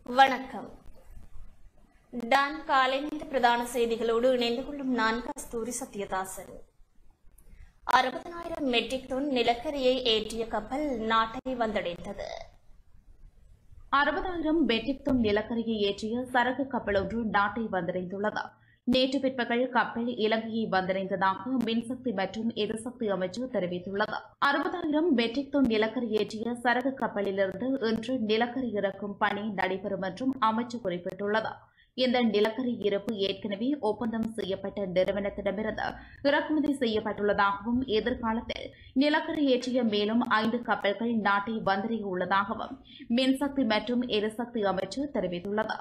வணக்கம் டான் காலை நேர பிரதான செய்திகளோடு இணைந்து கொள்ளும் நான் கஸ்தூரி சத்யதாசன் அறுபதனாயிரம் மெட்ரிக் டன் நிலக்கரியை ஏற்றிய கப்பல் நாட்டை வந்தடைந்தது அறுபதாயிரம் மெட்ரிக் டன் நிலக்கரியை ஏற்றிய சரக்கு கப்பல் ஒன்று நாட்டை வந்தடைந்துள்ளது நேற்று பிற்பகல் கப்பல் இலங்கையை வந்தடைந்ததாக மின்சக்தி மற்றும் எரிசக்தி அமைச்சர் தெரிவித்துள்ளது அறுபதாயிரம் மெட்ரிக் டன் நிலக்கரி ஏற்றிய சரக்கு கப்பலிலிருந்து இன்று நிலக்கரி இறக்கும் பணி நடைபெறும் என்றும் அமைச்சர் குறிப்பிட்டுள்ளது இந்த நிலக்கரி இருப்பு ஏற்கனவே ஒப்பந்தம் செய்யப்பட்ட நிறுவனத்திடமிருந்து இறக்குமதி செய்யப்பட்டுள்ளதாகவும் எதிர்காலத்தில் நிலக்கரி ஏற்றிய மேலும் ஐந்து கப்பல்கள் நாட்டை வந்தடைய உள்ளதாகவும் மின்சக்தி மற்றும் எரிசக்தி அமைச்சர் தெரிவித்துள்ளது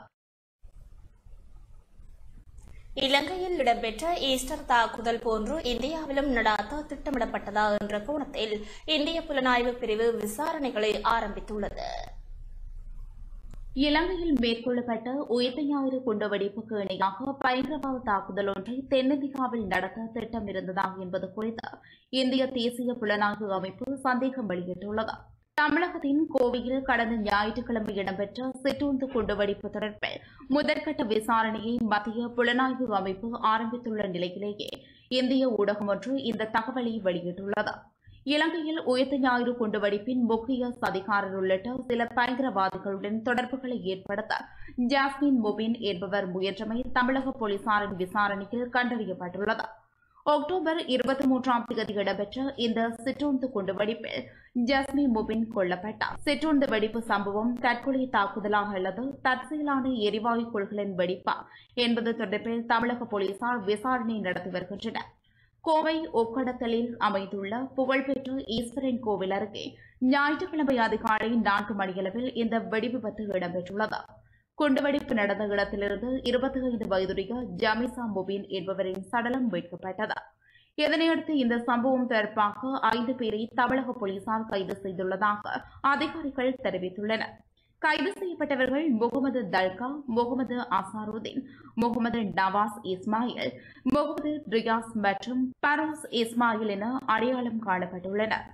இலங்கையில் இடம்பெற்ற ஈஸ்டர் தாக்குதல் போன்று இந்தியாவிலும் நடாத்த திட்டமிடப்பட்டதா என்ற கோணத்தில் இந்திய புலனாய்வு பிரிவு விசாரணைகளை ஆரம்பித்துள்ளது இலங்கையில் மேற்கொள்ளப்பட்ட உயிர்த்த ஞாயிறு குண்டுவெடிப்புக்கு இணையாக பயங்கரவாத தாக்குதல் ஒன்றை தென்னிந்தியாவில் நடத்த திட்டம் இருந்ததா என்பது குறித்து இந்திய தேசிய புலனாய்வு அமைப்பு சந்தேகம் வெளியிட்டுள்ளது தமிழகத்தின் கோவையில் கடந்த ஞாயிற்றுக்கிழமை இடம்பெற்ற சிற்றூந்து குண்டுவெடிப்பு தொடர்பில் முதற்கட்ட விசாரணையை மத்திய புலனாய்வு அமைப்பு ஆரம்பித்துள்ள நிலையிலேயே இந்திய ஊடகம் ஒன்று இந்த தகவலை வெளியிட்டுள்ளது இலங்கையில் உயிர்த்த ஞாயிறு குண்டுவெடிப்பின் முக்கிய சதிகாரர் உள்ளிட்ட சில பயங்கரவாதிகளுடன் தொடர்புகளை ஏற்படுத்த ஜாஸ்மின் முபின் என்பவர் முயன்றமை தமிழக போலீசாரின் விசாரணையில் கண்டறியப்பட்டுள்ளது அக்டோபர் இருபத்தி மூன்றாம் தேதி இடம்பெற்ற இந்த சிற்றோந்து குண்டுவெடிப்பில் ஜஸ்மி முபின் கொல்லப்பட்டார் சிற்றோந்து வெடிப்பு சம்பவம் தற்கொலை தாக்குதலாக அல்லது தற்செயலான எரிவாயு கொள்களின் வெடிப்பா என்பது தொடர்பில் தமிழக போலீசார் விசாரணை நடத்தி வருகின்றனர் கோவை ஒக்கடத்தலில் அமைந்துள்ள புகழ்பெற்ற ஈஸ்வரன் கோவில் அருகே ஞாயிற்றுக்கிழமை அதிகாலை நான்கு மணியளவில் இந்த வெடிவிபத்து இடம்பெற்றுள்ளது குண்டுவெடிப்பு நடந்த இடத்திலிருந்து இருபத்தி ஐந்து வயதுடைய ஜமிசா முபின் என்பவரின் சடலம் மீட்கப்பட்டது இதனையடுத்து இந்த சம்பவம் தொடர்பாக ஐந்து பேரை தமிழக போலீசார் கைது செய்துள்ளதாக அதிகாரிகள் தெரிவித்துள்ளனர் கைது செய்யப்பட்டவர்கள் முகமது தல்கா முகமது அசாருதீன் முகமது நவாஸ் இஸ்மாயில் முகமது ரியாஸ் மற்றும் பரோஸ் இஸ்மாயில் என அடையாளம் காணப்பட்டுள்ளனர்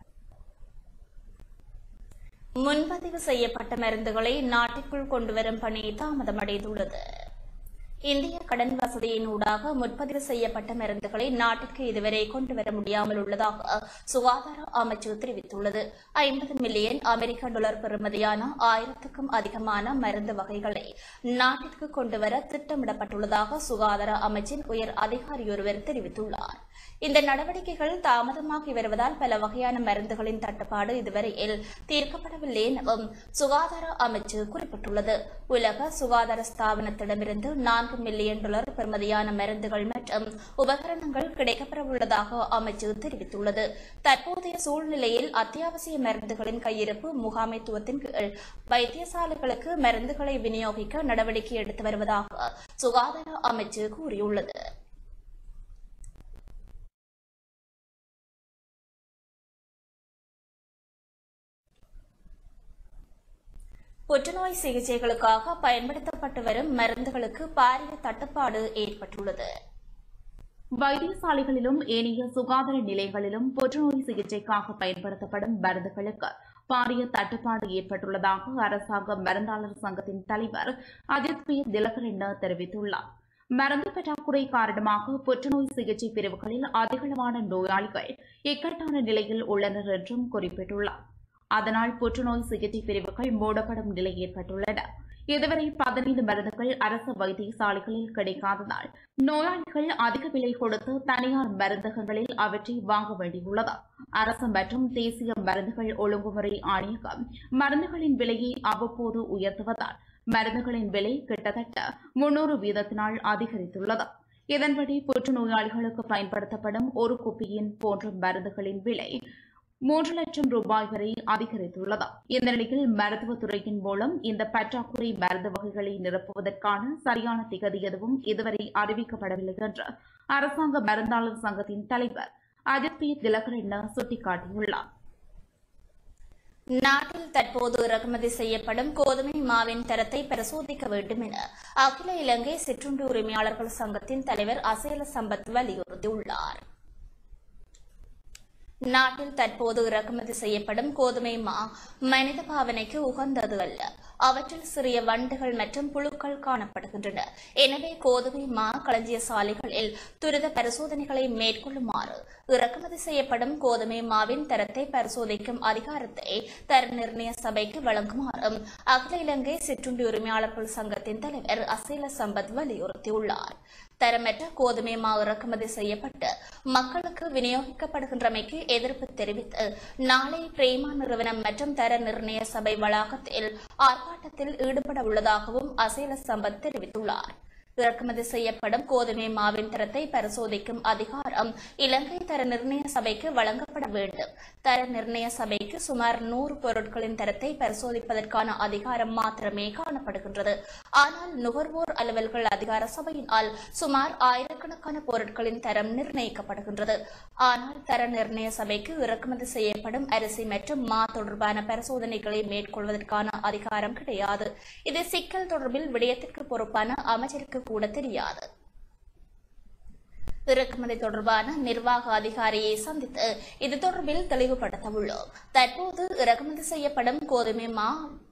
முன்பதிவு செய்யப்பட்ட மருந்துகளை நாட்டிற்குள் கொண்டுவரும் பணி தாமதமடைந்துள்ளது இந்திய கடன் வசதியினூடாக முன்பதிவு செய்யப்பட்ட மருந்துகளை நாட்டிற்கு இதுவரை கொண்டுவர முடியாமல் உள்ளதாக சுகாதார அமைச்சு தெரிவித்துள்ளது ஐம்பது மில்லியன் அமெரிக்க டாலர் பெறுமதியான ஆயிரத்துக்கும் அதிகமான மருந்து வகைகளை நாட்டிற்கு கொண்டுவர திட்டமிடப்பட்டுள்ளதாக சுகாதார அமைச்சின் உயர் அதிகாரியொருவர் தெரிவித்துள்ளார் இந்த நடவடிக்கைகள் தாமதமாகி வருவதால் பல வகையான மருந்துகளின் தட்டுப்பாடு இதுவரையில் தீர்க்கப்படவில்லை எனவும் சுகாதார அமைச்சு குறிப்பிட்டுள்ளது உலக சுகாதார ஸ்தாபனத்திடமிருந்து நான்கு மில்லியன் டாலர் பெறுமதியான மருந்துகள் மற்றும் உபகரணங்கள் கிடைக்கப்பெறவுள்ளதாக அமைச்சு தெரிவித்துள்ளது தற்போதைய சூழ்நிலையில் அத்தியாவசிய மருந்துகளின் கையிருப்பு முகாமைத்துவத்தின் கீழ் வைத்தியசாலைகளுக்கு மருந்துகளை விநியோகிக்க நடவடிக்கை எடுத்து வருவதாக சுகாதார அமைச்சு கூறியுள்ளது புற்றுநோய் சிகிச்சைகளுக்காக பயன்படுத்தப்பட்டு வரும் மருந்துகளுக்கு பாரிய தட்டுப்பாடு ஏற்பட்டுள்ளது வைத்தியசாலைகளிலும் ஏனைய சுகாதார நிலையங்களிலும் புற்றுநோய் சிகிச்சைக்காக பயன்படுத்தப்படும் மருந்துகளுக்கு பாரிய தட்டுப்பாடு ஏற்பட்டுள்ளதாக அரசாங்க மருந்தாளர் சங்கத்தின் தலைவர் அஜித் பி திலகரண்ண தெரிவித்துள்ளார் மருந்து பற்றாக்குறை காரணமாக புற்றுநோய் சிகிச்சை பிரிவுகளில் அதிகளவான நோயாளிகள் இக்கட்டான நிலையில் உள்ளனர் என்றும் குறிப்பிட்டுள்ளார் அதனால் புற்றுநோய் சிகிச்சை பிரிவுகள் மூடப்படும் நிலை ஏற்பட்டுள்ளன இதுவரை பதினைந்து மருந்துகள் அரசு வைத்தியசாலைகளில் கிடைக்காததால் நோயாளிகள் அதிக விலை கொடுத்து தனியார் மருந்தகங்களில் அவற்றை வாங்க வேண்டியுள்ளது அரசு மற்றும் தேசிய மருந்துகள் ஒழுங்குமுறை ஆணையகம் மருந்துகளின் விலையை அவ்வப்போது உயர்த்துவதால் மருந்துகளின் விலை கிட்டத்தட்ட முன்னூறு வீதத்தினால் அதிகரித்துள்ளது இதன்படி புற்றுநோயாளிகளுக்கு பயன்படுத்தப்படும் ஒரு குப்பியின் போன்ற மருந்துகளின் விலை மூன்று லட்சம் ரூபாய் வரை அதிகரித்துள்ளது இந்த நிலையில் மருத்துவத்துறையின் மூலம் இந்த பற்றாக்குறை மருந்து வகைகளை நிரப்புவதற்கான சரியான திகதி எதுவும் இதுவரை அறிவிக்கப்படவில்லை என்று அரசாங்க மருந்தாளர் சங்கத்தின் தலைவர் அஜித் பி திலகரண்ண சுட்டிக்காட்டியுள்ளார் நாட்டில் தற்போது இறக்குமதி செய்யப்படும் கோதுமை மாவின் தரத்தை பரிசோதிக்க வேண்டும் என அகில இலங்கை சிற்றுண்டி உரிமையாளர்கள் சங்கத்தின் தலைவர் அசேல சம்பத் வலியுறுத்தியுள்ளார் நாட்டில் தற்போது இறக்குமதி செய்யப்படும் கோதுமை மா மனித பாவனைக்கு உகந்தது அல்ல அவற்றில் சிறிய வண்டுகள் மற்றும் புழுக்கள் காணப்படுகின்றன எனவே கோதுமை மா களஞ்சிய சாலைகளில் துரித பரிசோதனைகளை மேற்கொள்ளுமாறு இறக்குமதி செய்யப்படும் கோதுமை மாவின் தரத்தை பரிசோதிக்கும் அதிகாரத்தை தர நிர்ணய சபைக்கு வழங்குமாறும் அகில இலங்கை சிற்றுண்டி உரிமையாளர்கள் சங்கத்தின் தலைவர் அசீல சம்பத் வலியுறுத்தியுள்ளார் தரமற்ற கோதுமை மா இறக்குமதி செய்யப்பட்டு மக்களுக்கு விநியோகிக்கப்படுகின்றமைக்கு எதிர்ப்பு தெரிவித்து நாளை பிரேமா நிறுவனம் மற்றும் தர நிர்ணய சபை வளாகத்தில் ஆர்ப்பாட்டத்தில் ஈடுபட உள்ளதாகவும் அசேல சம்பத் தெரிவித்துள்ளார் இறக்குமதி செய்யப்படும் கோதுமை மாவின் தரத்தை பரிசோதிக்கும் அதிகாரம் இலங்கை தர நிர்ணய சபைக்கு வழங்கப்பட வேண்டும் தர நிர்ணய சபைக்கு சுமார் நூறு பொருட்களின் தரத்தை பரிசோதிப்பதற்கான அதிகாரம் மாத்திரமே காணப்படுகின்றது ஆனால் நுகர்வோர் அலுவல்கள் அதிகார சபையினால் சுமார் ஆயிரக்கணக்கான பொருட்களின் தரம் நிர்ணயிக்கப்படுகின்றது ஆனால் தர நிர்ணய சபைக்கு இறக்குமதி செய்யப்படும் அரிசி மற்றும் மா தொடர்பான பரிசோதனைகளை மேற்கொள்வதற்கான அதிகாரம் கிடையாது இது சிக்கல் தொடர்பில் விடயத்திற்கு பொறுப்பான அமைச்சருக்கு கூட தெரியாது இறக்குமதி தொடர்பான நிர்வாக அதிகாரியை சந்தித்து இது தொடர்பில் தெளிவுபடுத்த உள்ளோம் தற்போது இறக்குமதி செய்யப்படும் கோதுமை மா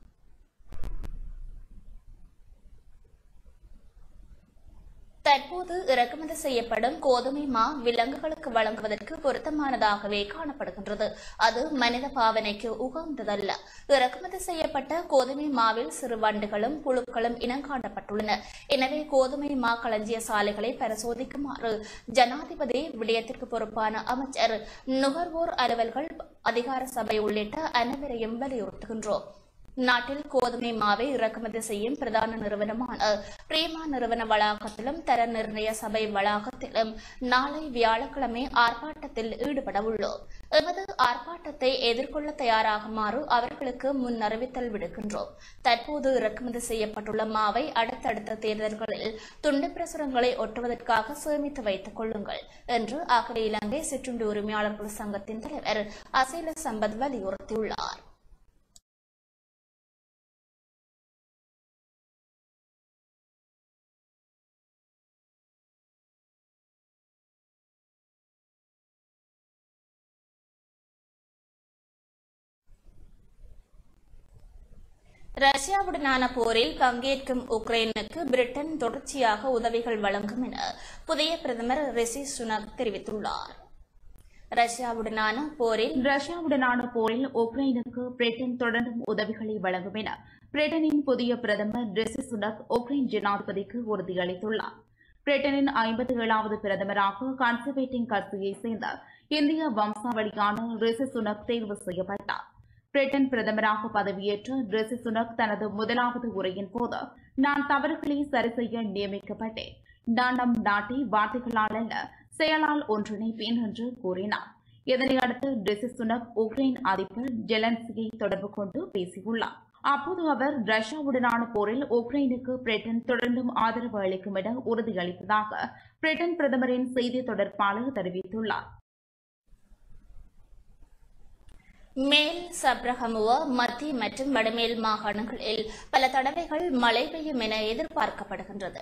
தற்போது இறக்குமதி செய்யப்படும் கோதுமை மா விலங்குகளுக்கு வழங்குவதற்கு பொருத்தமானதாகவே காணப்படுகின்றது அது மனித பாவனைக்கு உகந்ததல்ல இறக்குமதி செய்யப்பட்ட கோதுமை மாவில் சிறு வண்டுகளும் புழுக்களும் இனங்காணப்பட்டுள்ளன எனவே கோதுமை மா களஞ்சிய சாலைகளை பரிசோதிக்குமாறு ஜனாதிபதி விடயத்திற்கு பொறுப்பான அமைச்சர் நுகர்வோர் அலுவல்கள் அதிகார சபை உள்ளிட்ட அனைவரையும் வலியுறுத்துகின்றோம் நாட்டில் கோதுமை மாவை இறக்குமதி செய்யும் பிரதான நிறுவனமான பிரேமா நிறுவன வளாகத்திலும் தர நிர்ணய சபை வளாகத்திலும் நாளை வியாழக்கிழமை ஆர்ப்பாட்டத்தில் ஈடுபட உள்ளோம் எமது ஆர்ப்பாட்டத்தை எதிர்கொள்ள தயாராகுமாறு அவர்களுக்கு முன் அறிவித்தல் விடுக்கின்றோம் தற்போது இறக்குமதி செய்யப்பட்டுள்ள மாவை அடுத்தடுத்த தேர்தல்களில் துண்டு பிரசுரங்களை ஒட்டுவதற்காக சேமித்து வைத்துக் கொள்ளுங்கள் என்று அகில இலங்கை சிற்றுண்டி உரிமையாளர்கள் சங்கத்தின் தலைவர் அசைல சம்பத் வலியுறுத்தியுள்ளார் ரஷ்யாவுடனான போரில் பங்கேற்கும் உக்ரைனுக்கு பிரிட்டன் தொடர்ச்சியாக உதவிகள் வழங்கும் என புதிய பிரதமர் ரிஷி சுனக் தெரிவித்துள்ளார் ரஷ்யாவுடனான போரில் ரஷ்யாவுடனான போரில் உக்ரைனுக்கு பிரிட்டன் தொடர்ந்தும் உதவிகளை வழங்கும் என பிரிட்டனின் புதிய பிரதமர் ரிஷி சுனக் உக்ரைன் ஜனாதிபதிக்கு உறுதியளித்துள்ளார் பிரிட்டனின் ஐம்பத்தி ஏழாவது பிரதமராக கன்சர்வேட்டிவ் கட்சியைச் சேர்ந்த இந்திய வம்சாவளியான ரிஷி சுனக் தேர்வு செய்யப்பட்டார் பிரிட்டன் பிரதமராக பதவியேற்ற ரிஷி சுனக் தனது முதலாவது உரையின் போது நான் தவறுகளை சரி செய்ய நியமிக்கப்பட்டேன் நான் நம் நாட்டை வார்த்தைகளால் அல்ல செயலால் ஒன்றிணைப்பேன் என்று கூறினார் இதனையடுத்து ரிஷி சுனக் உக்ரைன் அதிபர் ஜெலன்ஸ்கியை தொடர்பு கொண்டு பேசியுள்ளார் அப்போது அவர் ரஷ்யாவுடனான போரில் உக்ரைனுக்கு பிரிட்டன் தொடர்ந்தும் ஆதரவு அளிக்கும் என உறுதியளித்ததாக பிரிட்டன் பிரதமரின் செய்தி தொடர்பாளர் தெரிவித்துள்ளார் மேல் சப்ரஹமுவ மத்திய மற்றும் வடமேல் மாகாணங்களில் பல தடவைகள் மழை பெய்யும் என எதிர்பார்க்கப்படுகின்றது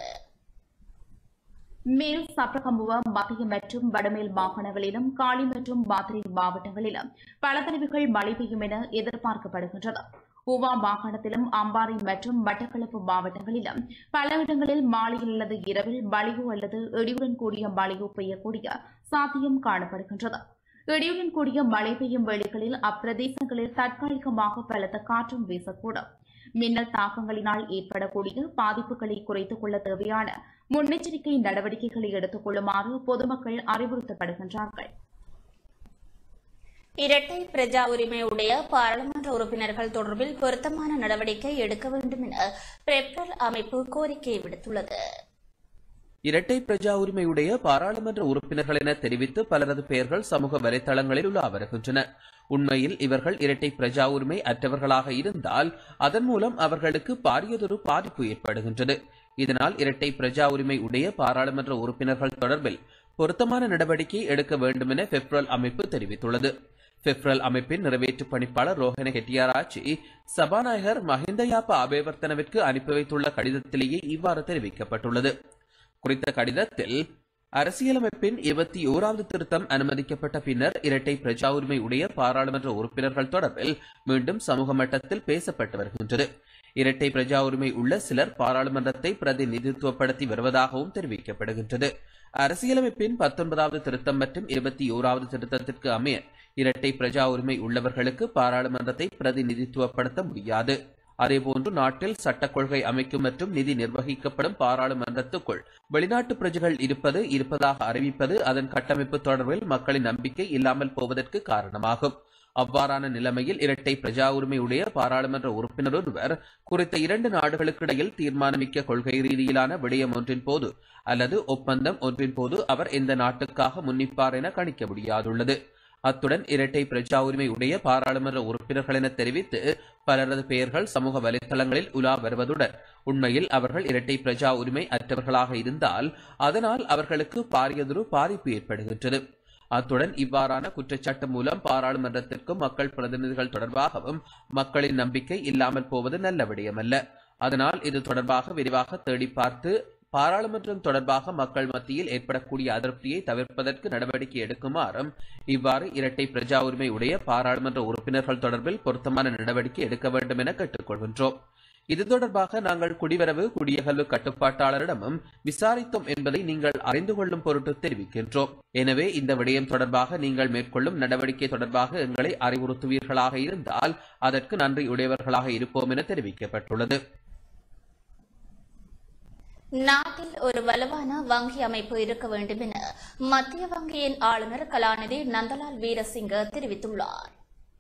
மேல் சப்ரகமுவ மத்திய மற்றும் வடமேல் மாகாணங்களிலும் காலி மற்றும் மாத்திரை மாவட்டங்களிலும் பல தடவைகள் மழை பெய்யும் என எதிர்பார்க்கப்படுகின்றது ஊவா மாகாணத்திலும் அம்பாறை மற்றும் மட்டக்களப்பு மாவட்டங்களிலும் பல இடங்களில் மாலையில் அல்லது இரவில் மழையோ அல்லது இடியுடன் கூடிய மழையோ பெய்யக்கூடிய சாத்தியம் காணப்படுகின்றது இடியுடன் கூடிய மழை பெய்யும் வேளைகளில் அப்பிரதேசங்களில் தற்காலிகமாக பலத்த காற்றும் வீசக்கூடும் மின்னல் தாக்கங்களினால் ஏற்படக்கூடிய பாதிப்புகளை குறைத்துக் கொள்ள தேவையான முன்னெச்சரிக்கை நடவடிக்கைகளை எடுத்துக் கொள்ளுமாறு பொதுமக்கள் அறிவுறுத்தப்படுகின்றார்கள் இரட்டை பிரஜா உரிமையுடைய பாராளுமன்ற உறுப்பினர்கள் தொடர்பில் பொருத்தமான நடவடிக்கை எடுக்க வேண்டும் என பெப்ரல் அமைப்பு கோரிக்கை விடுத்துள்ளது இரட்டை பிரஜா உரிமையுடைய பாராளுமன்ற உறுப்பினர்கள் என தெரிவித்து பலரது பெயர்கள் சமூக வலைதளங்களில் உலா வருகின்றன உண்மையில் இவர்கள் இரட்டை பிரஜா உரிமை அற்றவர்களாக இருந்தால் அதன் மூலம் அவர்களுக்கு பாரியதொரு பாதிப்பு ஏற்படுகின்றது இதனால் இரட்டை பிரஜா உரிமை உடைய பாராளுமன்ற உறுப்பினர்கள் தொடர்பில் பொருத்தமான நடவடிக்கை எடுக்க வேண்டும் என பெப்ரல் அமைப்பு தெரிவித்துள்ளது பெப்ரல் அமைப்பின் நிறைவேற்று பணிப்பாளர் ரோஹன ஹெட்டியாராச்சி சபாநாயகர் மஹிந்த யாப்ப அபேவர்த்தனவிற்கு அனுப்பி வைத்துள்ள கடிதத்திலேயே இவ்வாறு தெரிவிக்கப்பட்டுள்ளது குறித்த கடிதத்தில் அரசியலமைப்பின் இருபத்தி ஓராவது திருத்தம் அனுமதிக்கப்பட்ட பின்னர் இரட்டை பிரஜா உரிமை உடைய பாராளுமன்ற உறுப்பினர்கள் தொடர்பில் மீண்டும் சமூக மட்டத்தில் பேசப்பட்டு வருகின்றது இரட்டை பிரஜா உரிமை உள்ள சிலர் பாராளுமன்றத்தை பிரதிநிதித்துவப்படுத்தி வருவதாகவும் தெரிவிக்கப்படுகின்றது அரசியலமைப்பின் பத்தொன்பதாவது திருத்தம் மற்றும் இருபத்தி ஓராவது திருத்தத்திற்கு அமைய இரட்டை பிரஜா உரிமை உள்ளவர்களுக்கு பாராளுமன்றத்தை பிரதிநிதித்துவப்படுத்த முடியாது அதேபோன்று நாட்டில் சட்டக் கொள்கை அமைக்கும் மற்றும் நிதி நிர்வகிக்கப்படும் பாராளுமன்றத்துக்குள் வெளிநாட்டு பிரஜைகள் இருப்பது இருப்பதாக அறிவிப்பது அதன் கட்டமைப்பு தொடர்பில் மக்களின் நம்பிக்கை இல்லாமல் போவதற்கு காரணமாகும் அவ்வாறான நிலைமையில் இரட்டை பிரஜா உரிமை உடைய பாராளுமன்ற உறுப்பினர் ஒருவர் குறித்த இரண்டு நாடுகளுக்கிடையில் தீர்மானமிக்க கொள்கை ரீதியிலான விடயம் ஒன்றின் போது அல்லது ஒப்பந்தம் ஒன்றின் போது அவர் எந்த நாட்டுக்காக முன்னிப்பார் என கணிக்க முடியாதுள்ளது அத்துடன் இரட்டை பிரஜா உரிமை உடைய பாராளுமன்ற உறுப்பினர்கள் என தெரிவித்து பலரது பெயர்கள் சமூக வலைதளங்களில் உலா வருவதுடன் உண்மையில் அவர்கள் இரட்டை பிரஜா உரிமை அற்றவர்களாக இருந்தால் அதனால் அவர்களுக்கு பாரியதொரு பாதிப்பு ஏற்படுகின்றது அத்துடன் இவ்வாறான குற்றச்சாட்டு மூலம் பாராளுமன்றத்திற்கும் மக்கள் பிரதிநிதிகள் தொடர்பாகவும் மக்களின் நம்பிக்கை இல்லாமல் போவது நல்ல விடயமல்ல அதனால் இது தொடர்பாக விரிவாக தேடி பார்த்து பாராளுமன்றம் தொடர்பாக மக்கள் மத்தியில் ஏற்படக்கூடிய அதிருப்தியை தவிர்ப்பதற்கு நடவடிக்கை எடுக்குமாறும் இவ்வாறு இரட்டை பிரஜா உரிமை உடைய பாராளுமன்ற உறுப்பினர்கள் தொடர்பில் பொருத்தமான நடவடிக்கை எடுக்க வேண்டும் என கேட்டுக்கொள்கின்றோம் இது தொடர்பாக நாங்கள் குடிவரவு குடியகல்வு கட்டுப்பாட்டாளரிடமும் விசாரித்தோம் என்பதை நீங்கள் அறிந்து கொள்ளும் பொருட்டு தெரிவிக்கின்றோம் எனவே இந்த விடயம் தொடர்பாக நீங்கள் மேற்கொள்ளும் நடவடிக்கை தொடர்பாக எங்களை அறிவுறுத்துவீர்களாக இருந்தால் அதற்கு நன்றி உடையவர்களாக இருப்போம் என தெரிவிக்கப்பட்டுள்ளது நாட்டில் ஒரு வலுவான வங்கி அமைப்பு இருக்க வேண்டும் என மத்திய வங்கியின் ஆளுநர் கலாநிதி நந்தலால் வீரசிங்க தெரிவித்துள்ளார்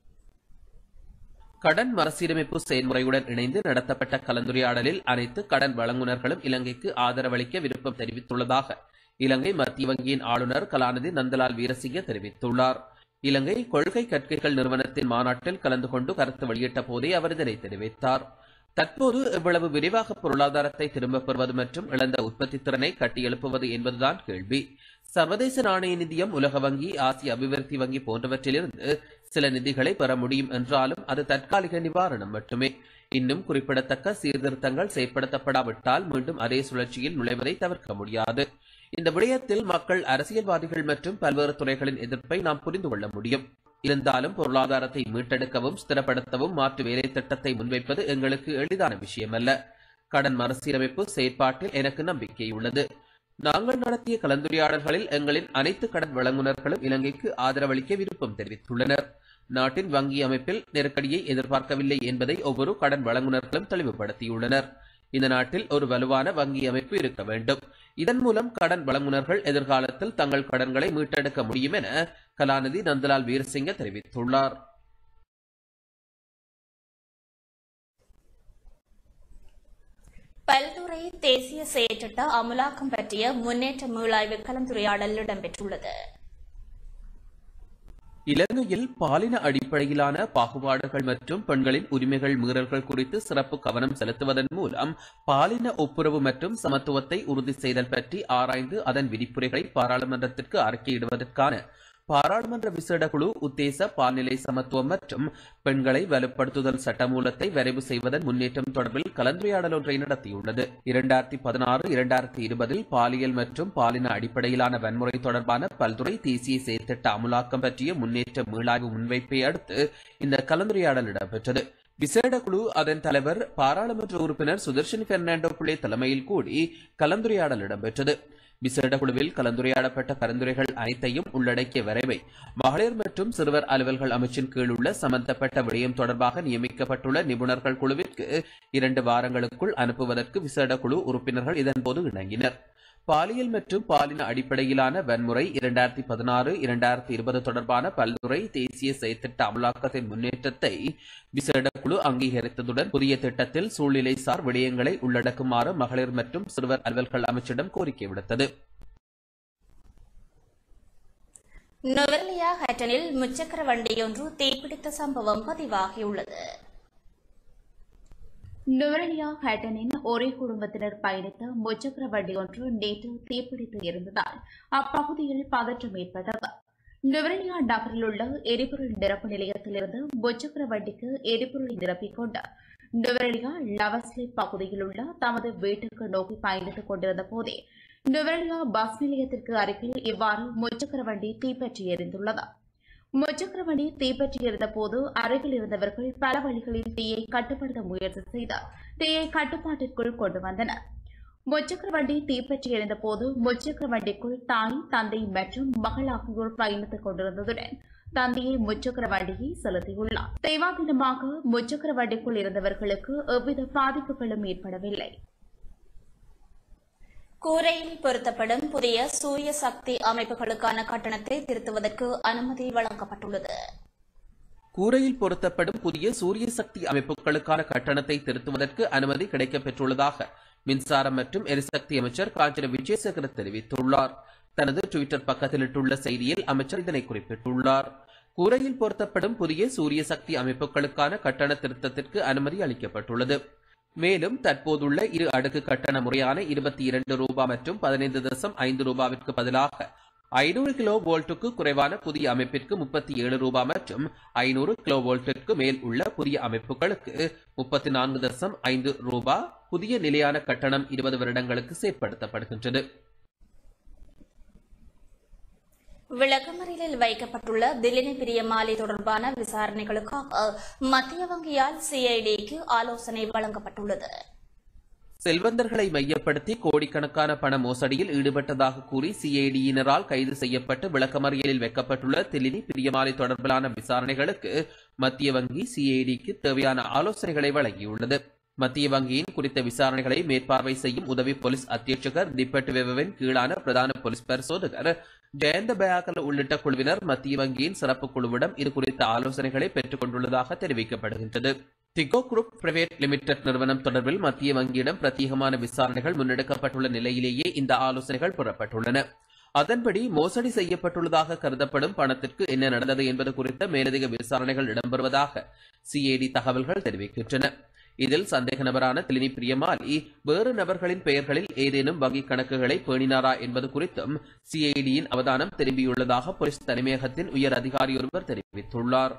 கடன் மறுசீரமைப்பு செயல்முறையுடன் இணைந்து நடத்தப்பட்ட கலந்துரையாடலில் அனைத்து கடன் வழங்குனர்களும் இலங்கைக்கு ஆதரவளிக்க விருப்பம் தெரிவித்துள்ளதாக இலங்கை மத்திய வங்கியின் ஆளுநர் கலாநிதி நந்தலால் வீரசிங்க தெரிவித்துள்ளார் இலங்கை கொள்கை கற்கைகள் நிறுவனத்தின் மாநாட்டில் கலந்து கொண்டு கருத்து வெளியிட்ட போதே அவர் இதனை தெரிவித்தார் தற்போது இவ்வளவு விரிவாக பொருளாதாரத்தை திரும்பப் பெறுவது மற்றும் இழந்த உற்பத்தி திறனை கட்டியெழுப்புவது என்பதுதான் கேள்வி சர்வதேச நாணய நிதியம் உலக வங்கி ஆசிய அபிவிருத்தி வங்கி போன்றவற்றிலிருந்து சில நிதிகளை பெற முடியும் என்றாலும் அது தற்காலிக நிவாரணம் மட்டுமே இன்னும் குறிப்பிடத்தக்க சீர்திருத்தங்கள் செயற்படுத்தப்படாவிட்டால் மீண்டும் அதே சுழற்சியில் நுழைவதை தவிர்க்க முடியாது இந்த விடயத்தில் மக்கள் அரசியல்வாதிகள் மற்றும் பல்வேறு துறைகளின் எதிர்ப்பை நாம் புரிந்து கொள்ள முடியும் இருந்தாலும் பொருளாதாரத்தை மீட்டெடுக்கவும் ஸ்திரப்படுத்தவும் மாற்று வேலை திட்டத்தை முன்வைப்பது எங்களுக்கு எளிதான விஷயமல்ல கடன் மறுசீரமைப்பு செயற்பாட்டில் எனக்கு நம்பிக்கை உள்ளது நாங்கள் நடத்திய கலந்துரையாடல்களில் எங்களின் அனைத்து கடன் வழங்குனர்களும் இலங்கைக்கு ஆதரவளிக்க விருப்பம் தெரிவித்துள்ளனர் நாட்டின் வங்கி அமைப்பில் நெருக்கடியை எதிர்பார்க்கவில்லை என்பதை ஒவ்வொரு கடன் வழங்குனர்களும் தெளிவுபடுத்தியுள்ளனர் இந்த நாட்டில் ஒரு வலுவான வங்கி அமைப்பு இருக்க வேண்டும் இதன் மூலம் கடன் வழங்குனர்கள் எதிர்காலத்தில் தங்கள் கடன்களை மீட்டெடுக்க முடியும் என கலாநிதி நந்தலால் வீரசிங்க தெரிவித்துள்ளார் பல்துறை தேசிய செயற்றிட்ட அமலாக்கம் பற்றிய முன்னேற்ற மீளாய்வு கலந்துரையாடல் இடம்பெற்றுள்ளது இலங்கையில் பாலின அடிப்படையிலான பாகுபாடுகள் மற்றும் பெண்களின் உரிமைகள் மீறல்கள் குறித்து சிறப்பு கவனம் செலுத்துவதன் மூலம் பாலின ஒப்புரவு மற்றும் சமத்துவத்தை உறுதி செய்தல் பற்றி ஆராய்ந்து அதன் விதிப்புரைகளை பாராளுமன்றத்திற்கு அறிக்கையிடுவதற்கான பாராளுமன்ற விசேட குழு உத்தேச பால்நிலை சமத்துவம் மற்றும் பெண்களை வலுப்படுத்துதல் சட்டமூலத்தை வரைவு செய்வதன் முன்னேற்றம் தொடர்பில் கலந்துரையாடல் ஒன்றை நடத்தியுள்ளது இரண்டாயிரத்தி பதினாறு இரண்டாயிரத்தி இருபதில் பாலியல் மற்றும் பாலின அடிப்படையிலான வன்முறை தொடர்பான பல்துறை தேசிய செயற்திட்ட அமுலாக்கம் பற்றிய முன்னேற்ற மீளாய்வு முன்வைப்பை அடுத்து இந்த கலந்துரையாடல் இடம்பெற்றது விசேட குழு அதன் தலைவர் பாராளுமன்ற உறுப்பினர் சுதர்ஷன் பெர்னாண்டோ பிள்ளை தலைமையில் கூடி கலந்துரையாடல் இடம்பெற்றது விசேட குழுவில் கலந்துரையாடப்பட்ட பரிந்துரைகள் அனைத்தையும் உள்ளடக்கிய வரைவை மகளிர் மற்றும் சிறுவர் அலுவல்கள் அமைச்சின் கீழ் உள்ள சம்பந்தப்பட்ட விடயம் தொடர்பாக நியமிக்கப்பட்டுள்ள நிபுணர்கள் குழுவிற்கு இரண்டு வாரங்களுக்குள் அனுப்புவதற்கு விசேட குழு உறுப்பினர்கள் இதன்போது இணங்கினர் பாலியல் மற்றும் பாலின அடிப்படையிலான வன்முறை இரண்டாயிரத்தி பதினாறு இரண்டாயிரத்தி இருபது தொடர்பான பல்துறை தேசிய செயற்திட்ட அமலாக்கத்தின் முன்னேற்றத்தை விசேட குழு அங்கீகரித்ததுடன் புதிய திட்டத்தில் சூழ்நிலை சார் விடயங்களை உள்ளடக்குமாறு மகளிர் மற்றும் சிறுவர் அலுவல்கள் அமைச்சிடம் கோரிக்கை விடுத்தது நுவர்லியா ஹட்டனில் முச்சக்கர வண்டியொன்று தீப்பிடித்த சம்பவம் பதிவாகியுள்ளது நுவரெலியா ஹேட்டனின் ஒரே குடும்பத்தினர் பயணித்த முச்சக்கர வண்டி ஒன்று நேற்று தீப்பிடித்து இருந்ததால் அப்பகுதியில் பதற்றம் ஏற்பட்டது நுவரெலியா நகரில் உள்ள எரிபொருள் நிரப்பு நிலையத்திலிருந்து முச்சக்கர வண்டிக்கு எரிபொருளை நிரப்பிக் கொண்டு நுவரெலியா லவஸ்லி பகுதியில் உள்ள தமது வீட்டுக்கு நோக்கி பயணித்துக் கொண்டிருந்த போதே நுவரெலியா பஸ் நிலையத்திற்கு அருகில் இவ்வாறு முச்சக்கர வண்டி தீப்பற்றி எரிந்துள்ளது முச்சக்கர வண்டி தீப்பற்றி எரிந்தபோது அருகில் இருந்தவர்கள் பல வழிகளில் தீயை கட்டுப்படுத்த முயற்சி செய்து தீயை கட்டுப்பாட்டிற்குள் கொண்டு வந்தனர் முச்சக்கர வண்டி தீப்பற்றி எரிந்தபோது முச்சக்கர வண்டிக்குள் தாய் தந்தை மற்றும் மகள் ஆகியோர் பயணித்துக் கொண்டிருந்ததுடன் தந்தையை முச்சக்கர வண்டியை செலுத்தியுள்ளார் தெய்வாதீனமாக முச்சக்கர வண்டிக்குள் இருந்தவர்களுக்கு எவ்வித பாதிப்புகளும் ஏற்படவில்லை கூரையில் பொருத்தப்படும் புதிய சூரிய சக்தி அமைப்புகளுக்கான கட்டணத்தை திருத்துவதற்கு அனுமதி வழங்கப்பட்டுள்ளது கூரையில் பொருத்தப்படும் புதிய சூரிய சக்தி அமைப்புகளுக்கான கட்டணத்தை திருத்துவதற்கு அனுமதி கிடைக்கப் பெற்றுள்ளதாக மின்சாரம் மற்றும் எரிசக்தி அமைச்சர் காஞ்சன விஜயசேகர தெரிவித்துள்ளார் தனது டுவிட்டர் பக்கத்தில் இட்டுள்ள செய்தியில் அமைச்சர் இதனை குறிப்பிட்டுள்ளார் கூரையில் பொருத்தப்படும் புதிய சூரிய சக்தி அமைப்புகளுக்கான கட்டண திருத்தத்திற்கு அனுமதி அளிக்கப்பட்டுள்ளது மேலும் தற்போதுள்ள இரு அடுக்கு கட்டண முறையான இருபத்தி இரண்டு ரூபாய் மற்றும் பதினைந்து தசம் ஐந்து ரூபாவிற்கு பதிலாக ஐநூறு கிலோ வோல்ட்டுக்கு குறைவான புதிய அமைப்பிற்கு முப்பத்தி ஏழு ரூபாய் மற்றும் ஐநூறு கிலோ வோல்ட்டிற்கு மேல் உள்ள புதிய அமைப்புகளுக்கு முப்பத்தி நான்கு தசம் ஐந்து ரூபாய் புதிய நிலையான கட்டணம் இருபது வருடங்களுக்கு செயற்படுத்தப்படுகின்றது விளக்கமறியலில் வைக்கப்பட்டுள்ள தில்லினி பிரியமாலி தொடர்பான விசாரணைகளுக்காக மத்திய வங்கியால் சிஐடிக்கு ஆலோசனை வழங்கப்பட்டுள்ளது செல்வந்தர்களை மையப்படுத்தி கோடிக்கணக்கான பண மோசடியில் ஈடுபட்டதாக கூறி சிஐடியினரால் கைது செய்யப்பட்டு விளக்கமறியலில் வைக்கப்பட்டுள்ள திலினி பிரியமாலை தொடர்பிலான விசாரணைகளுக்கு மத்திய வங்கி சிஐடிக்கு தேவையான ஆலோசனைகளை வழங்கியுள்ளது மத்திய வங்கியின் குறித்த விசாரணைகளை மேற்பார்வை செய்யும் உதவி போலீஸ் அத்தியட்சகர் திப்பட் வெவவின் கீழான பிரதான போலீஸ் பரிசோதகர் ஜெயந்த பயாக்கல் உள்ளிட்ட குழுவினர் மத்திய வங்கியின் சிறப்பு குழுவிடம் இது குறித்த ஆலோசனைகளை பெற்றுக் கொண்டுள்ளதாக தெரிவிக்கப்படுகின்றது திகோ குரூப் பிரைவேட் லிமிடெட் நிறுவனம் தொடர்பில் மத்திய வங்கியிடம் பிரத்யேகமான விசாரணைகள் முன்னெடுக்கப்பட்டுள்ள நிலையிலேயே இந்த ஆலோசனைகள் பெறப்பட்டுள்ளன அதன்படி மோசடி செய்யப்பட்டுள்ளதாக கருதப்படும் பணத்திற்கு என்ன நடந்தது என்பது குறித்த மேலதிக விசாரணைகள் இடம்பெறுவதாக சிஐடி தகவல்கள் தெரிவிக்கின்றன இதில் சந்தேக நபரான திலினி பிரியமாலி வேறு நபர்களின் பெயர்களில் ஏதேனும் வங்கிக் கணக்குகளை பேணினாரா என்பது குறித்தும் சிஐடியின் அவதானம் திரும்பியுள்ளதாக போலீஸ் தலைமையகத்தின் உயர் அதிகாரி ஒருவர் தெரிவித்துள்ளார்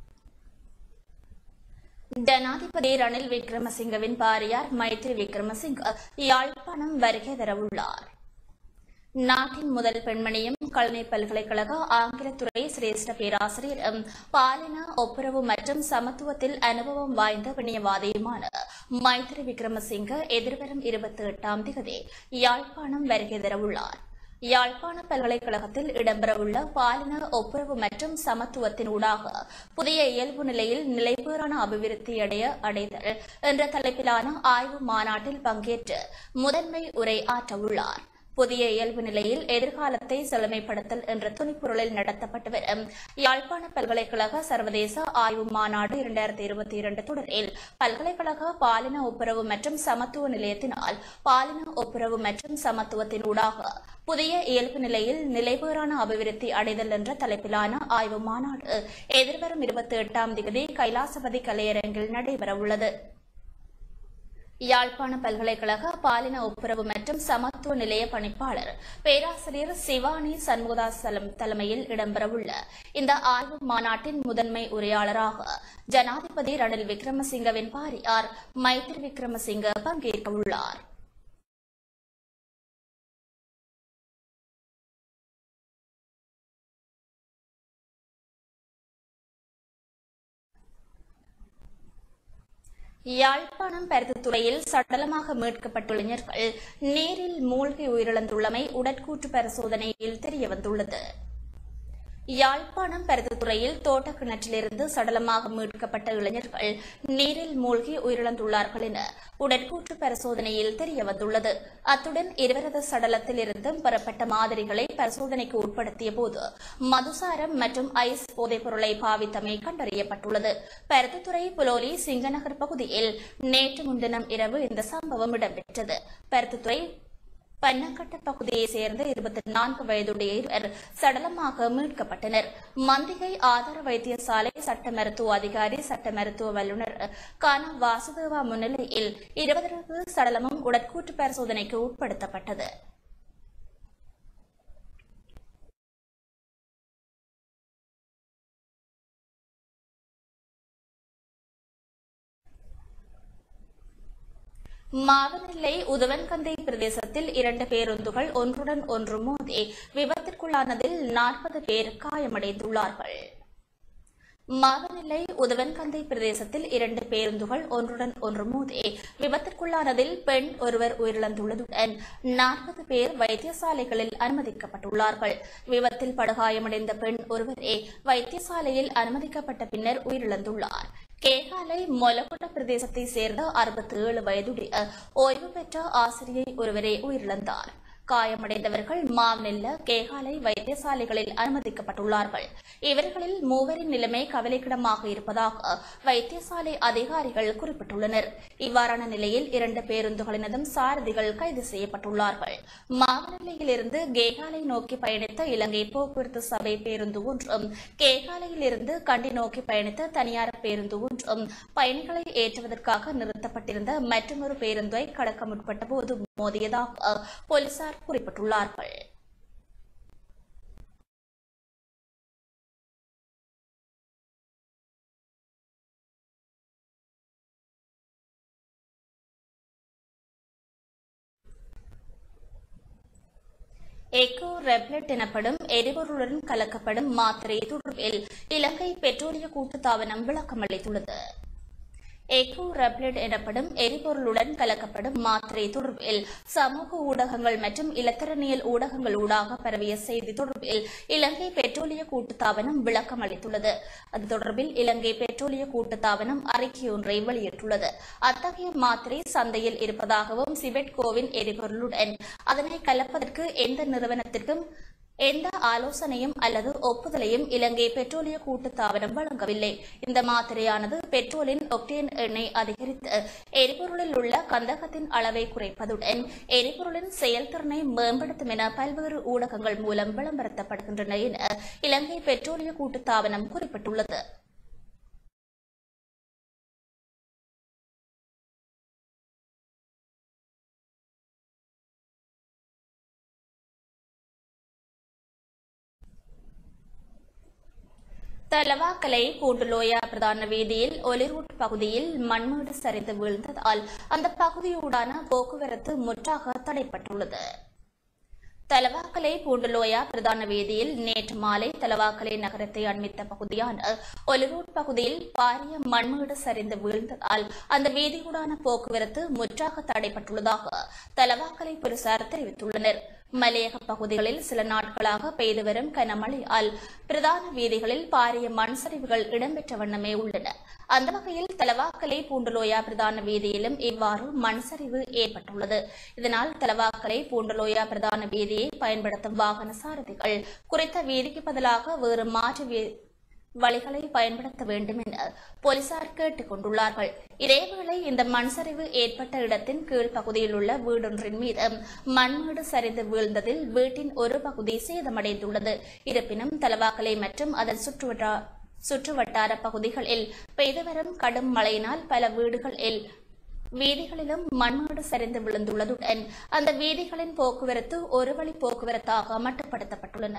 ஜனாதிபதி ரணில் விக்ரமசிங்கவின் பாரியார் மைத்ரி விக்ரமசிங்க யாழ்ப்பாணம் வருகை தரவுள்ளார் நாட்டின் முதல் பெண்மணியும் கல்வி பல்கலைக்கழக ஆங்கிலத்துறை சிரேஷ்ட பேராசிரியரும் பாலின ஒப்புரவு மற்றும் சமத்துவத்தில் அனுபவம் வாய்ந்த வினயவாதியுமான மைத்ரி விக்ரமசிங்க எதிர்வரும் இருபத்தி எட்டாம் தேதி யாழ்ப்பாணம் வருகை தரவுள்ளார் யாழ்ப்பாண பல்கலைக்கழகத்தில் இடம்பெறவுள்ள பாலின ஒப்புரவு மற்றும் சமத்துவத்தின் ஊடாக புதிய இயல்பு நிலையில் நிலைபேறான அபிவிருத்தியடைய அடைதல் என்ற தலைப்பிலான ஆய்வு மாநாட்டில் பங்கேற்று முதன்மை உரை ஆற்றவுள்ளார் புதிய இயல்பு நிலையில் எதிர்காலத்தை செழுமைப்படுத்தல் என்ற துணிப்பொருளில் நடத்தப்பட்டு வரும் யாழ்ப்பாண பல்கலைக்கழக சர்வதேச ஆய்வு மாநாடு இரண்டாயிரத்தி இருபத்தி இரண்டு தொடரில் பல்கலைக்கழக பாலின ஒப்புரவு மற்றும் சமத்துவ நிலையத்தினால் பாலின ஒப்புரவு மற்றும் சமத்துவத்தின் ஊடாக புதிய இயல்பு நிலையில் நிலைபேறான அபிவிருத்தி அடைதல் என்ற தலைப்பிலான ஆய்வு மாநாடு எதிர்வரும் இருபத்தி எட்டாம் தேதி கைலாசபதி கலையரங்கில் நடைபெறவுள்ளது யாழ்ப்பாண பல்கலைக்கழக பாலின ஒப்புரவு மற்றும் சமத்துவ நிலைய பணிப்பாளர் பேராசிரியர் சிவானி சண்முகதாசலம் தலைமையில் இடம்பெறவுள்ள இந்த ஆய்வு மாநாட்டின் முதன்மை உரையாளராக ஜனாதிபதி ரணில் விக்ரமசிங்கவின் பாரியார் மைத்ரி விக்ரமசிங்க பங்கேற்க உள்ளார் யாழ்ப்பாணம் பருத்தித்துறையில் சடலமாக மீட்கப்பட்ட இளைஞர்கள் நீரில் மூழ்கி உயிரிழந்துள்ளமை உடற்கூற்று பரிசோதனையில் தெரியவந்துள்ளது யாழ்ப்பாணம் பருத்தித்துறையில் தோட்ட கிணற்றிலிருந்து சடலமாக மீட்கப்பட்ட இளைஞர்கள் நீரில் மூழ்கி உயிரிழந்துள்ளார்கள் என உடற்கூற்று பரிசோதனையில் தெரியவந்துள்ளது அத்துடன் இருவரது சடலத்தில் இருந்தும் பெறப்பட்ட மாதிரிகளை பரிசோதனைக்கு உட்படுத்திய போது மதுசாரம் மற்றும் ஐஸ் போதைப் பொருளை பாவித்தமை கண்டறியப்பட்டுள்ளது பருத்தித்துறை புலோலி சிங்கநகர் பகுதியில் நேற்று முன்தினம் இரவு இந்த சம்பவம் இடம்பெற்றது பருத்தித்துறை பன்னக்கட்ட பகுதியைச் சேர்ந்த இருபத்தி நான்கு வயதுடைய இருவர் சடலமாக மீட்கப்பட்டனர் மந்திகை ஆதார வைத்தியசாலை சட்ட மருத்துவ அதிகாரி சட்ட மருத்துவ வல்லுநர் கானா வாசுதேவா முன்னிலையில் இருவரது சடலமும் உடற்கூற்று பரிசோதனைக்கு உட்படுத்தப்பட்டது மாவனெல்லை உதவன்கந்தை பிரதேசத்தில் இரண்டு பேருந்துகள் ஒன்றுடன் ஒன்று மோதி விபத்திற்குள்ளானதில் நாற்பது பேர் காயமடைந்துள்ளார்கள் மாவனெல்லை உதவன்கந்தை பிரதேசத்தில் இரண்டு பேருந்துகள் ஒன்றுடன் ஒன்று மோதி விபத்திற்குள்ளானதில் பெண் ஒருவர் உயிரிழந்துள்ளதுடன் நாற்பது பேர் வைத்தியசாலைகளில் அனுமதிக்கப்பட்டுள்ளார்கள் விபத்தில் படுகாயமடைந்த பெண் ஒருவரே வைத்தியசாலையில் அனுமதிக்கப்பட்ட பின்னர் உயிரிழந்துள்ளார் கேகாலை மொலகுட பிரதேசத்தை சேர்ந்த அறுபத்தி ஏழு வயதுடைய ஓய்வு பெற்ற ஆசிரியை ஒருவரே உயிரிழந்தார் காயமடைந்தவர்கள் மாவனெல்ல கேகாலை வைத்தியசாலைகளில் அனுமதிக்கப்பட்டுள்ளார்கள் இவர்களில் மூவரின் நிலைமை கவலைக்கிடமாக இருப்பதாக வைத்தியசாலை அதிகாரிகள் குறிப்பிட்டுள்ளனர் இவ்வாறான நிலையில் இரண்டு பேருந்துகளினதும் சாரதிகள் கைது செய்யப்பட்டுள்ளார்கள் மாவனெல்லையிலிருந்து கேகாலை நோக்கி பயணித்த இலங்கை போக்குவரத்து சபை பேருந்து ஒன்றும் கேகாலையிலிருந்து கண்டி நோக்கி பயணித்த தனியார் பேருந்து ஒன்றும் பயணிகளை ஏற்றுவதற்காக நிறுத்தப்பட்டிருந்த மற்றொரு பேருந்தை கடக்க முற்பட்ட போது மோதியதாக போலீசார் குறிப்பிட்டுள்ளார்கள் எக்கோ ரெப்லெட் எனப்படும் எரிபொருளுடன் கலக்கப்படும் மாத்திரை தொடர்பில் இலங்கை பெட்ரோலிய கூட்டுத்தாபனம் விளக்கமளித்துள்ளது எக்கோ ரெப்லெட் எனப்படும் எரிபொருளுடன் கலக்கப்படும் மாத்திரை தொடர்பில் சமூக ஊடகங்கள் மற்றும் இலத்திரனியல் ஊடகங்கள் ஊடாக பரவிய செய்தி தொடர்பில் இலங்கை பெட்ரோலிய கூட்டுத்தாபனம் விளக்கம் அளித்துள்ளது அது தொடர்பில் இலங்கை பெட்ரோலிய கூட்டுத்தாபனம் அறிக்கையொன்றை வெளியிட்டுள்ளது அத்தகைய மாத்திரை சந்தையில் இருப்பதாகவும் சிபெட்கோவின் எரிபொருளுடன் அதனை கலப்பதற்கு எந்த நிறுவனத்திற்கும் எந்த ஆலோசனையும் அல்லது ஒப்புதலையும் இலங்கை பெட்ரோலிய கூட்டுத்தாபனம் வழங்கவில்லை இந்த மாத்திரையானது பெட்ரோலின் ஒக்டேன் எண்ணெய் அதிகரித்து எரிபொருளில் உள்ள கந்தகத்தின் அளவை குறைப்பதுடன் எரிபொருளின் செயல்திறனை மேம்படுத்தும் என பல்வேறு ஊடகங்கள் மூலம் விளம்பரப்படுத்தப்படுகின்றன என இலங்கை பெட்ரோலிய கூட்டுத்தாபனம் குறிப்பிட்டுள்ளது தலவாக்கலை பூண்டுலோயா பிரதான வீதியில் ஒலிரூட் பகுதியில் மண்மேடு சரிந்து வீழ்ந்ததால் அந்த பகுதியூடான போக்குவரத்து முற்றாக தடைப்பட்டுள்ளது தலவாக்கலை பூண்டுலோயா பிரதான வீதியில் நேற்று மாலை தலவாக்கலை நகரத்தை அண்மித்த பகுதியான ஒலிரூட் பகுதியில் பாரிய மண்மேடு சரிந்து வீழ்ந்ததால் அந்த வீதியூடான போக்குவரத்து முற்றாக தடைப்பட்டுள்ளதாக தலவாக்கலை போலீசார் தெரிவித்துள்ளனர் மலையக பகுதிகளில் சில நாட்களாக பெய்து வரும் கனமழையால் பிரதான வீதிகளில் பாரிய மண் சரிவுகள் இடம்பெற்ற வண்ணமே உள்ளன அந்த வகையில் தலவாக்கலை பூண்டலோயா பிரதான வீதியிலும் இவ்வாறு மண் சரிவு ஏற்பட்டுள்ளது இதனால் தலவாக்கலை பூண்டலோயா பிரதான வீதியை பயன்படுத்தும் வாகன சாரதிகள் குறித்த வீதிக்கு பதிலாக வேறு மாற்று வீ- வழிகளை பயன்படுத்த வேண்டும் என போலீசார் கேட்டுக் கொண்டுள்ளார்கள் இதேவேளை இந்த மண் சரிவு ஏற்பட்ட இடத்தின் கீழ் பகுதியில் உள்ள வீடொன்றின் மீது மண்மேடு சரிந்து வீழ்ந்ததில் வீட்டின் ஒரு பகுதி சேதமடைந்துள்ளது இருப்பினும் தலவாக்கலை மற்றும் அதன் சுற்றுவட்டா சுற்றுவட்டார பகுதிகளில் பெய்து வரும் கடும் மழையினால் பல வீடுகளில் வீதிகளிலும் மண்மேடு சரிந்து விழுந்துள்ளதுடன் அந்த வீதிகளின் போக்குவரத்து ஒரு வழி போக்குவரத்தாக மட்டுப்படுத்தப்பட்டுள்ளன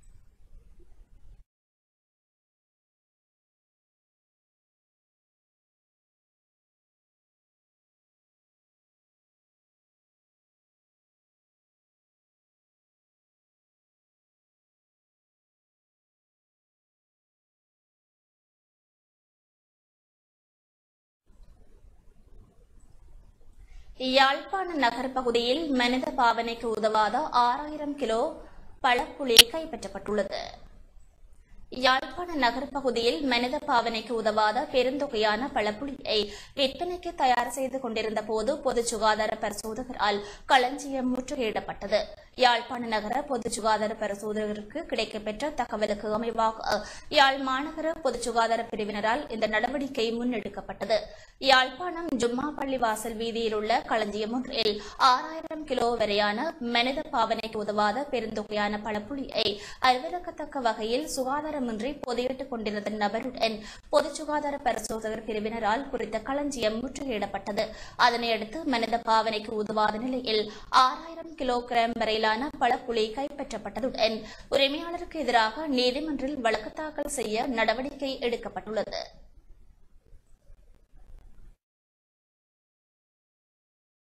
யாழ்ப்பாண நகர் பகுதியில் மனித பாவனைக்கு உதவாத ஆறாயிரம் கிலோ பழப்புளி கைப்பற்றப்பட்டுள்ளது யாழ்ப்பாண நகர் பகுதியில் மனித பாவனைக்கு உதவாத பெருந்தொகையான பழப்புளியை விற்பனைக்கு தயார் செய்து கொண்டிருந்த போது பொது சுகாதார பரிசோதகரால் களஞ்சியம் முற்றுகையிடப்பட்டது யாழ்ப்பாண நகர பொது சுகாதார பரிசோதகருக்கு கிடைக்கப்பெற்ற தகவலுக்கு அமைவாக யாழ் மாநகர பொது சுகாதார பிரிவினரால் இந்த நடவடிக்கை முன்னெடுக்கப்பட்டது யாழ்ப்பாணம் ஜும்மா பள்ளி வாசல் வீதியில் உள்ள களஞ்சியம் ஒன்றில் ஆறாயிரம் கிலோ வரையான மனித பாவனைக்கு உதவாத பெருந்தொகையான பழப்புளியை அறிவிறக்கத்தக்க வகையில் சுகாதாரமின்றி பொதியிட்டுக் கொண்டிருந்த நபருடன் பொது சுகாதார பரிசோதகர் பிரிவினரால் குறித்த களஞ்சியம் முற்றுகையிடப்பட்டது அதனையடுத்து மனித பாவனைக்கு உதவாத நிலையில் ஆறாயிரம் கிலோகிராம் வரையிலான பழப்புளி கைப்பற்றப்பட்டதுடன் உரிமையாளருக்கு எதிராக நீதிமன்றில் வழக்கு தாக்கல் செய்ய நடவடிக்கை எடுக்கப்பட்டுள்ளது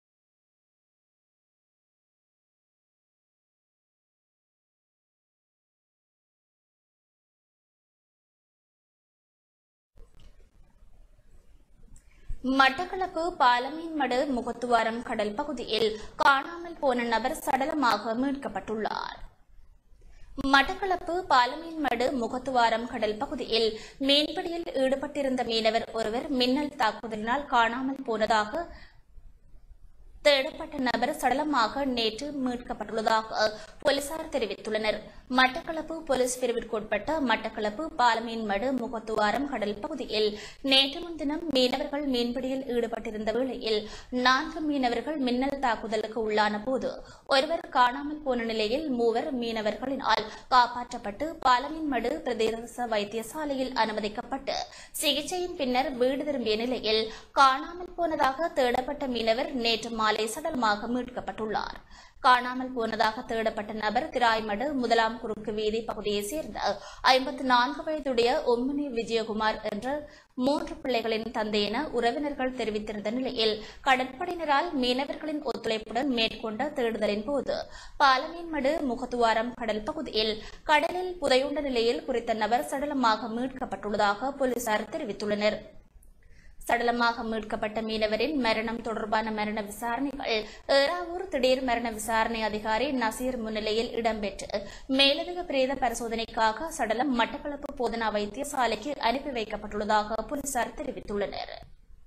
மட்டக்களப்பு பாலமீன்மடு முகத்துவாரம் கடல் பகுதியில் காணாமல் போன நபர் சடலமாக மீட்கப்பட்டுள்ளார் மட்டக்களப்பு பாலமீன்மடு முகத்துவாரம் கடல் பகுதியில் மீன்பிடியில் ஈடுபட்டிருந்த மீனவர் ஒருவர் மின்னல் தாக்குதலினால் காணாமல் போனதாக தேடப்பட்ட நபர் சடலமாக நேற்று மீட்கப்பட்டுள்ளதாக போலீசார் தெரிவித்துள்ளனர் மட்டக்களப்பு போலீஸ் பிரிவிற்குட்பட்ட மட்டக்களப்பு பாலமீன்மடு முகத்துவாரம் கடல் பகுதியில் நேற்று முன்தினம் மீனவர்கள் மீன்பிடியில் ஈடுபட்டிருந்த வேளையில் நான்கு மீனவர்கள் மின்னல் தாக்குதலுக்கு உள்ளான போது ஒருவர் காணாமல் போன நிலையில் மூவர் மீனவர்களினால் காப்பாற்றப்பட்டு பாலமீன்மடு பிரதேச வைத்தியசாலையில் அனுமதிக்கப்பட்டு சிகிச்சையின் பின்னர் வீடு திரும்பிய நிலையில் காணாமல் போனதாக தேடப்பட்ட மீனவர் நேற்று மாலை சடலமாக மீட்கப்பட்டுள்ளார் காணாமல் போனதாக தேடப்பட்ட நபர் திராய்மடு முதலாம் குறுக்கு வீதி பகுதியைச் சேர்ந்த ஐம்பத்தி நான்கு வயதுடைய ஒம்மினி விஜயகுமார் என்ற மூன்று பிள்ளைகளின் தந்தை என உறவினர்கள் தெரிவித்திருந்த நிலையில் கடற்படையினரால் மீனவர்களின் ஒத்துழைப்புடன் மேற்கொண்ட தேடுதலின் போது பாலமீன்மடு முகத்துவாரம் கடல் பகுதியில் கடலில் புதையுண்ட நிலையில் குறித்த நபர் சடலமாக மீட்கப்பட்டுள்ளதாக போலீசார் தெரிவித்துள்ளனர் சடலமாக மீட்கப்பட்ட மீனவரின் மரணம் தொடர்பான மரண விசாரணைகள் ஏறாவூர் திடீர் மரண விசாரணை அதிகாரி நசீர் முன்னிலையில் இடம்பெற்று மேலதிக பிரேத பரிசோதனைக்காக சடலம் மட்டக்களப்பு போதனா வைத்தியசாலைக்கு அனுப்பி வைக்கப்பட்டுள்ளதாக போலீசார் தெரிவித்துள்ளனர்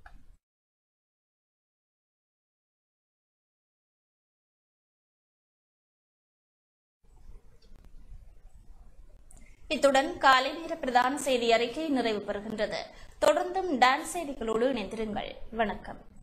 இத்துடன் காலை நேர பிரதான செய்தி அறிக்கை நிறைவு பெறுகின்றது தொடர்ந்தும் டான்ஸ் செய்திகளோடு இணைந்திருங்கள் வணக்கம்